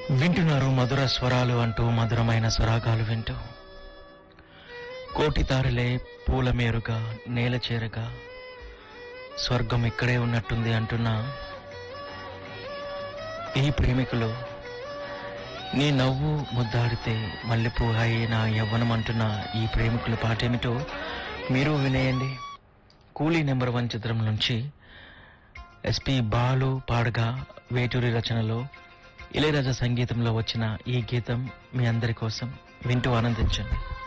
వింటున్నారు మధుర స్వరాలు అంటూ మధురమైన స్వరాగాలు వింటూ కోటి తారలే పూల మేరుగా నేల చేరగా స్వర్గం ఇక్కడే ఉన్నట్టుంది అంటున్న ఈ ప్రేమికులు నీ నవ్వు ముద్దాడితే మల్లెపూ హాయి నా యవ్వనం అంటున్న ఈ ప్రేమికుల పాటేమిటో మీరు వినేయండి కూలీ నెంబర్ వన్ చిత్రం నుంచి ఎస్పి బాలు పాడగా వేటూరి రచనలో ఇళయరాజా సంగీతంలో వచ్చిన ఈ గీతం మీ అందరి కోసం వింటూ ఆనందించండి